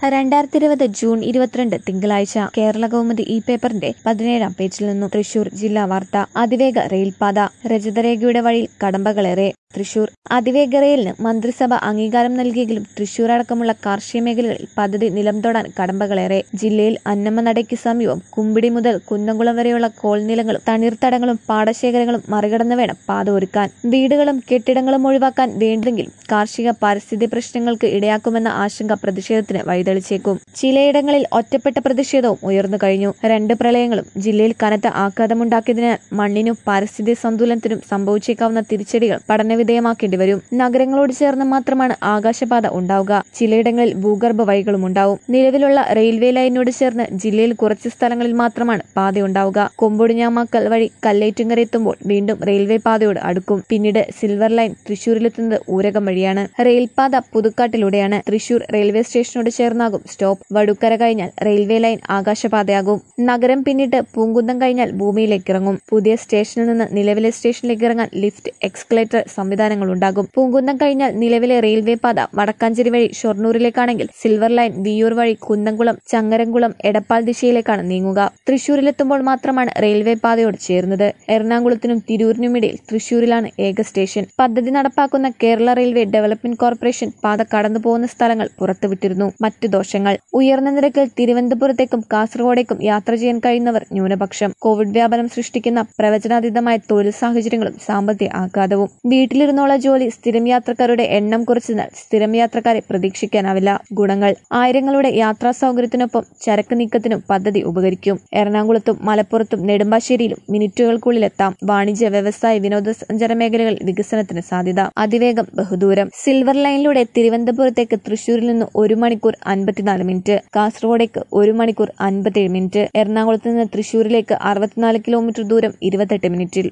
രണ്ടായിരത്തി ഇരുപത് ജൂൺ ഇരുപത്തിരണ്ട് തിങ്കളാഴ്ച കേരള കൗമുദി ഈ പേപ്പറിന്റെ പതിനേഴാം പേജിൽ നിന്നും തൃശൂർ ജില്ലാ വാർത്ത അതിവേഗ റെയിൽപാത രജതരേഖയുടെ വഴിയിൽ കടമ്പകളേറെ തൃശൂർ അതിവേഗ റെയിലിന് മന്ത്രിസഭ അംഗീകാരം നൽകിയെങ്കിലും തൃശൂർ അടക്കമുള്ള കാർഷിക മേഖലകളിൽ പദ്ധതി നിലം തൊടാൻ കടമ്പകളേറെ ജില്ലയിൽ അന്നമ്മനടയ്ക്ക് സമീപം കുമ്പിടി മുതൽ കുന്നംകുളം വരെയുള്ള കോൾനിലങ്ങളും തണ്ണീർത്തടങ്ങളും പാടശേഖരങ്ങളും മറികടന്ന് വേണം പാത ഒരുക്കാൻ വീടുകളും കെട്ടിടങ്ങളും ഒഴിവാക്കാൻ വേണ്ടെങ്കിലും കാർഷിക പാരിസ്ഥിതിക പ്രശ്നങ്ങൾക്ക് ഇടയാക്കുമെന്ന ആശങ്ക പ്രതിഷേധത്തിന് വഴിതെളിച്ചേക്കും ചിലയിടങ്ങളിൽ ഒറ്റപ്പെട്ട പ്രതിഷേധവും ഉയർന്നു കഴിഞ്ഞു രണ്ട് പ്രളയങ്ങളും ജില്ലയിൽ കനത്ത ആഘാതമുണ്ടാക്കിയതിനാൽ മണ്ണിനും പാരിസ്ഥിതിക സന്തുലനത്തിനും സംഭവിച്ചേക്കാവുന്ന തിരിച്ചടികൾ പഠനവിധേയമാക്കേണ്ടി വരും നഗരങ്ങളോട് ചേർന്ന് മാത്രമാണ് ആകാശപാത ഉണ്ടാവുക ചിലയിടങ്ങളിൽ ഭൂഗർഭ വഴികളും ഉണ്ടാവും നിലവിലുള്ള റെയിൽവേ ലൈനോട് ചേർന്ന് ജില്ലയിൽ കുറച്ച് സ്ഥലങ്ങളിൽ മാത്രമാണ് പാത ഉണ്ടാവുക കൊമ്പൊടിഞ്ഞാമാക്കൽ വഴി കല്ലേറ്റുങ്കര എത്തുമ്പോൾ വീണ്ടും റെയിൽവേ പാതയോട് അടുക്കും പിന്നീട് സിൽവർ ലൈൻ തൃശൂരിലെത്തുന്നത് ഊരകം വഴിയാണ് റെയിൽപാത പുതുക്കാട്ടിലൂടെയാണ് തൃശൂർ റെയിൽവേ സ്റ്റേഷനോട് ചേർന്നാകും സ്റ്റോപ്പ് വടുക്കര കഴിഞ്ഞാൽ റെയിൽവേ ലൈൻ ആകാശപാതയാകും നഗരം പിന്നിട്ട് പൂങ്കുന്നം കഴിഞ്ഞാൽ ഭൂമിയിലേക്ക് ഇറങ്ങും പുതിയ സ്റ്റേഷനിൽ നിന്ന് നിലവിലെ സ്റ്റേഷനിലേക്ക് ഇറങ്ങാൻ ലിഫ്റ്റ് എക്സ്കലേറ്റർ സംവിധാനങ്ങൾ ഉണ്ടാകും പൂങ്കുന്നം കഴിഞ്ഞാൽ നിലവിലെ റെയിൽവേ പാത വടക്കാഞ്ചേരി വഴി ഷൊർണൂരിലേക്കാണെങ്കിൽ സിൽവർ ലൈൻ വിയൂർ വഴി കുന്നംകുളം ചങ്ങരംകുളം എടപ്പാൾ ദിശയിലേക്കാണ് നീങ്ങുക തൃശൂരിലെത്തുമ്പോൾ മാത്രമാണ് റെയിൽവേ പാതയോട് ചേർന്നത് എറണാകുളത്തിനും തിരൂരിനുമിടയിൽ തൃശൂരിലാണ് ഏക സ്റ്റേഷൻ പദ്ധതി നടപ്പാക്കുന്ന കേരള റെയിൽവേ ഡെവലപ്മെന്റ് കോർപ്പറേഷൻ പാത കടന്നു പോകുന്ന സ്ഥലങ്ങൾ പുറത്തുവിട്ടിരുന്നു മറ്റു ദോഷങ്ങൾ ഉയർന്ന നിരക്കിൽ തിരുവനന്തപുരത്തേക്കും കാസർഗോഡേക്കും യാത്ര ചെയ്യാൻ കഴിയുന്നവർ ന്യൂനപക്ഷം കോവിഡ് വ്യാപനം സൃഷ്ടിക്കുന്ന പ്രവചനാതീതമായ തൊഴിൽ സാഹചര്യങ്ങളും സാമ്പത്തിക ആഘാതവും വീട്ടിലിരുന്നുള്ള ജോലി സ്ഥിരം യാത്രക്കാരുടെ എണ്ണം കുറച്ചതിനാൽ സ്ഥിരം യാത്രക്കാരെ പ്രതീക്ഷിക്കാനാവില്ല ഗുണങ്ങൾ ആയിരങ്ങളുടെ യാത്രാ സൗകര്യത്തിനൊപ്പം ചരക്ക് നീക്കത്തിനും പദ്ധതി ഉപകരിക്കും എറണാകുളത്തും മലപ്പുറത്തും നെടുമ്പാശ്ശേരിയിലും മിനിറ്റുകൾക്കുള്ളിലെത്താം വാണിജ്യ വ്യവസായ വിനോദസഞ്ചാര മേഖലകളിൽ വികസനത്തിന് സാധ്യത അതിവേഗം ബഹുദൂരം സിൽവർ ലൈനിലൂടെ തിരുവനന്തപുരത്തേക്ക് തൃശൂരിൽ നിന്ന് ഒരു മണിക്കൂർ അൻപത്തിനാല് മിനിറ്റ് കാസർഗോഡേക്ക് ഒരു മണിക്കൂർ അൻപത്തിയേഴ് മിനിറ്റ് എറണാകുളത്ത് നിന്ന് തൃശൂരിലേക്ക് അറുപത്തിനാല് കിലോമീറ്റർ ദൂരം ഇരുപത്തെട്ട് മിനിറ്റിൽ